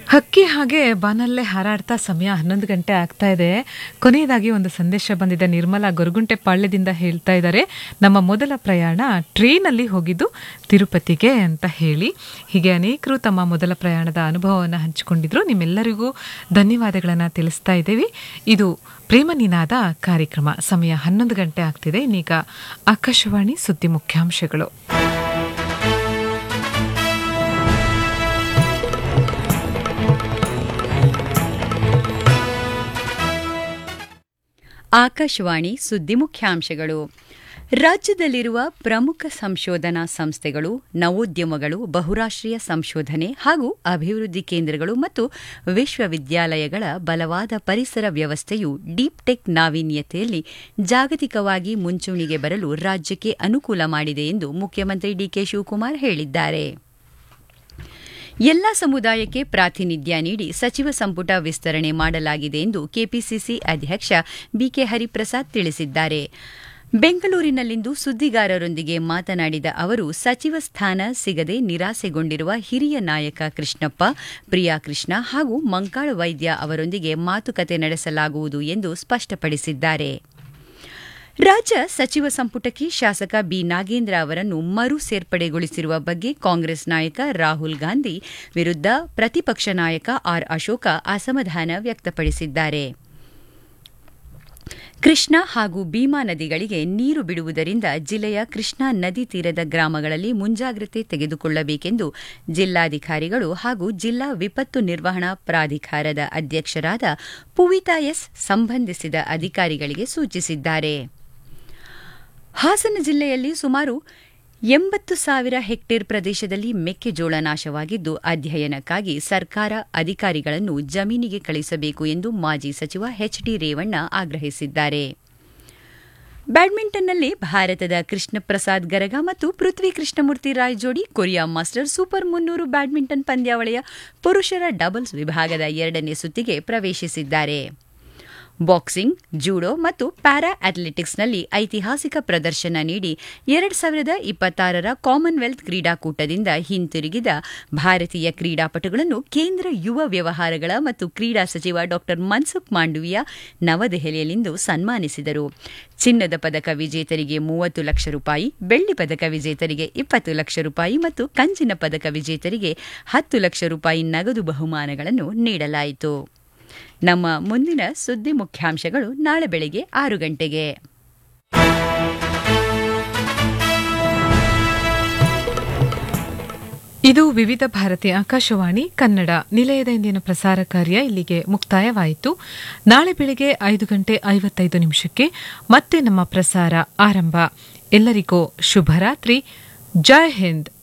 ಹಕ್ಕಿ ಹಾಗೆ ಬಾನಲ್ಲೇ ಹಾರಾಡ್ತಾ ಸಮಯ ಹನ್ನೊಂದು ಗಂಟೆ ಆಗ್ತಾ ಇದೆ ಕೊನೆಯದಾಗಿ ಒಂದು ಸಂದೇಶ ಬಂದಿದೆ ನಿರ್ಮಲಾ ಗೊರಗುಂಟೆ ಪಾಳ್ಯದಿಂದ ಹೇಳ್ತಾ ಇದ್ದಾರೆ ನಮ್ಮ ಮೊದಲ ಪ್ರಯಾಣ ಟ್ರೈನಲ್ಲಿ ಹೋಗಿದ್ದು ತಿರುಪತಿಗೆ ಅಂತ ಹೇಳಿ ಹೀಗೆ ಅನೇಕರು ತಮ್ಮ ಮೊದಲ ಪ್ರಯಾಣದ ಅನುಭವವನ್ನು ಹಂಚಿಕೊಂಡಿದ್ರು ನಿಮ್ಮೆಲ್ಲರಿಗೂ ಧನ್ಯವಾದಗಳನ್ನು ತಿಳಿಸ್ತಾ ಇದ್ದೀವಿ ಇದು ಪ್ರೇಮ ನಿನಾದ ಕಾರ್ಯಕ್ರಮ ಸಮಯ ಹನ್ನೊಂದು ಗಂಟೆ ಆಗ್ತಿದೆ ಇನ್ನೀಗ ಆಕಾಶವಾಣಿ ಸುದ್ದಿ ಮುಖ್ಯಾಂಶಗಳು ಆಕಾಶವಾಣಿ ಸುದ್ದಿ ಮುಖ್ಯಾಂಶಗಳು ರಾಜ್ಯದಲ್ಲಿರುವ ಪ್ರಮುಖ ಸಂಶೋಧನಾ ಸಂಸ್ಥೆಗಳು ನವೋದ್ಯಮಗಳು ಬಹುರಾಷ್ಟ್ರೀಯ ಸಂಶೋಧನೆ ಹಾಗೂ ಅಭಿವೃದ್ಧಿ ಕೇಂದ್ರಗಳು ಮತ್ತು ವಿಶ್ವವಿದ್ಯಾಲಯಗಳ ಬಲವಾದ ಪರಿಸರ ವ್ಯವಸ್ಥೆಯು ಡೀಪ್ ಟೆಕ್ ನಾವೀನ್ಯತೆಯಲ್ಲಿ ಜಾಗತಿಕವಾಗಿ ಮುಂಚೂಣಿಗೆ ಬರಲು ರಾಜ್ಯಕ್ಕೆ ಅನುಕೂಲ ಮಾಡಿದೆ ಎಂದು ಮುಖ್ಯಮಂತ್ರಿ ಡಿಕೆ ಶಿವಕುಮಾರ್ ಹೇಳಿದ್ದಾರೆ ಎಲ್ಲಾ ಸಮುದಾಯಕ್ಕೆ ಪ್ರಾತಿನಿಧ್ಯ ನೀಡಿ ಸಚಿವ ಸಂಪುಟ ವಿಸ್ತರಣೆ ಮಾಡಲಾಗಿದೆ ಎಂದು ಕೆಪಿಸಿಸಿ ಅಧ್ಯಕ್ಷ ಬಿಕೆ ಹರಿಪ್ರಸಾದ್ ತಿಳಿಸಿದ್ದಾರೆ ಬೆಂಗಳೂರಿನಲ್ಲಿಂದು ಸುದ್ದಿಗಾರರೊಂದಿಗೆ ಮಾತನಾಡಿದ ಅವರು ಸಚಿವ ಸ್ಥಾನ ಸಿಗದೆ ನಿರಾಸೆಗೊಂಡಿರುವ ಹಿರಿಯ ನಾಯಕ ಕೃಷ್ಣಪ್ಪ ಪ್ರಿಯಾ ಕೃಷ್ಣ ಹಾಗೂ ಮಂಕಾಳ ವೈದ್ಯ ಅವರೊಂದಿಗೆ ಮಾತುಕತೆ ನಡೆಸಲಾಗುವುದು ಎಂದು ಸ್ಪಷ್ಟಪಡಿಸಿದ್ದಾರೆ ರಾಜ್ಯ ಸಚಿವ ಸಂಪುಟಕ್ಕೆ ಶಾಸಕ ಬಿ ನಾಗೇಂದ್ರ ಅವರನ್ನು ಮರು ಸೇರ್ಪಡೆಗೊಳಿಸಿರುವ ಬಗ್ಗೆ ಕಾಂಗ್ರೆಸ್ ನಾಯಕ ರಾಹುಲ್ ಗಾಂಧಿ ವಿರುದ್ಧ ಪ್ರತಿಪಕ್ಷ ನಾಯಕ ಆರ್ ಅಶೋಕ ಅಸಮಾಧಾನ ವ್ಯಕ್ತಪಡಿಸಿದ್ದಾರೆ ಕೃಷ್ಣಾ ಹಾಗೂ ಭೀಮಾ ನದಿಗಳಿಗೆ ನೀರು ಬಿಡುವುದರಿಂದ ಜಿಲ್ಲೆಯ ಕೃಷ್ಣಾ ನದಿ ತೀರದ ಗ್ರಾಮಗಳಲ್ಲಿ ಮುಂಜಾಗ್ರತೆ ತೆಗೆದುಕೊಳ್ಳಬೇಕೆಂದು ಜಿಲ್ಲಾಧಿಕಾರಿಗಳು ಹಾಗೂ ಜಿಲ್ಲಾ ವಿಪತ್ತು ನಿರ್ವಹಣಾ ಪ್ರಾಧಿಕಾರದ ಅಧ್ಯಕ್ಷರಾದ ಪುವಿತಾ ಎಸ್ ಸಂಬಂಧಿಸಿದ ಅಧಿಕಾರಿಗಳಿಗೆ ಸೂಚಿಸಿದ್ದಾರೆ ಹಾಸನ ಜಿಲ್ಲೆಯಲ್ಲಿ ಸುಮಾರು ಎಂಬತ್ತು ಸಾವಿರ ಹೆಕ್ಟೇರ್ ಪ್ರದೇಶದಲ್ಲಿ ಮೆಕ್ಕೆಜೋಳ ನಾಶವಾಗಿದ್ದು ಅಧ್ಯಯನಕ್ಕಾಗಿ ಸರ್ಕಾರ ಅಧಿಕಾರಿಗಳನ್ನು ಜಮೀನಿಗೆ ಕಳಿಸಬೇಕು ಎಂದು ಮಾಜಿ ಸಚಿವ ಎಚ್ಡಿ ರೇವಣ್ಣ ಆಗ್ರಹಿಸಿದ್ದಾರೆ ಬ್ಯಾಡ್ಮಿಂಟನ್ನಲ್ಲಿ ಭಾರತದ ಕೃಷ್ಣ ಪ್ರಸಾದ್ ಗರಗ ಮತ್ತು ಪೃಥ್ವಿ ಕೃಷ್ಣಮೂರ್ತಿ ರಾಯ್ ಜೋಡಿ ಕೊರಿಯಾ ಮಾಸ್ಟರ್ ಸೂಪರ್ ಮುನ್ನೂರು ಬ್ಯಾಡ್ಮಿಂಟನ್ ಪಂದ್ಯಾವಳಿಯ ಪುರುಷರ ಡಬಲ್ಸ್ ವಿಭಾಗದ ಎರಡನೇ ಸುತ್ತಿಗೆ ಪ್ರವೇಶಿಸಿದ್ದಾರೆ ಬಾಕ್ಸಿಂಗ್ ಜೂಡೋ ಮತ್ತು ಪ್ಯಾರಾ ಅಥ್ಲೆಟಿಕ್ಸ್ನಲ್ಲಿ ಐತಿಹಾಸಿಕ ಪ್ರದರ್ಶನ ನೀಡಿ ಎರಡು ಸಾವಿರದ ಇಪ್ಪತ್ತಾರರ ಕಾಮನ್ವೆಲ್ತ್ ಕ್ರೀಡಾಕೂಟದಿಂದ ಹಿಂತಿರುಗಿದ ಭಾರತೀಯ ಕ್ರೀಡಾಪಟುಗಳನ್ನು ಕೇಂದ್ರ ಯುವ ವ್ಯವಹಾರಗಳ ಮತ್ತು ಕ್ರೀಡಾ ಸಚಿವ ಡಾ ಮನ್ಸುಖ್ ಮಾಂಡವಿಯಾ ನವದೆಹಲಿಯಲ್ಲಿಂದು ಸನ್ಮಾನಿಸಿದರು ಚಿನ್ನದ ಪದಕ ವಿಜೇತರಿಗೆ ಮೂವತ್ತು ಲಕ್ಷ ರೂಪಾಯಿ ಬೆಳ್ಳಿ ಪದಕ ವಿಜೇತರಿಗೆ ಇಪ್ಪತ್ತು ಲಕ್ಷ ರೂಪಾಯಿ ಮತ್ತು ಕಂಚಿನ ಪದಕ ವಿಜೇತರಿಗೆ ಹತ್ತು ಲಕ್ಷ ರೂಪಾಯಿ ನಗದು ಬಹುಮಾನಗಳನ್ನು ನೀಡಲಾಯಿತು ನಮ್ಮ ಮುಂದಿನ ಸುದ್ದಿ ಮುಖ್ಯಾಂಶಗಳು ನಾಳೆ ಬೆಳಗ್ಗೆ ಆರು ಗಂಟೆಗೆ ಇದು ವಿವಿಧ ಭಾರತಿ ಆಕಾಶವಾಣಿ ಕನ್ನಡ ನಿಲಯದ ಇಂದಿನ ಪ್ರಸಾರ ಕಾರ್ಯ ಇಲ್ಲಿಗೆ ಮುಕ್ತಾಯವಾಯಿತು ನಾಳೆ ಬೆಳಿಗ್ಗೆ ಐದು ಗಂಟೆ ಐವತ್ತೈದು ನಿಮಿಷಕ್ಕೆ ಮತ್ತೆ ನಮ್ಮ ಪ್ರಸಾರ ಆರಂಭ ಎಲ್ಲರಿಗೂ ಶುಭರಾತ್ರಿ ಜೈ ಹಿಂದ್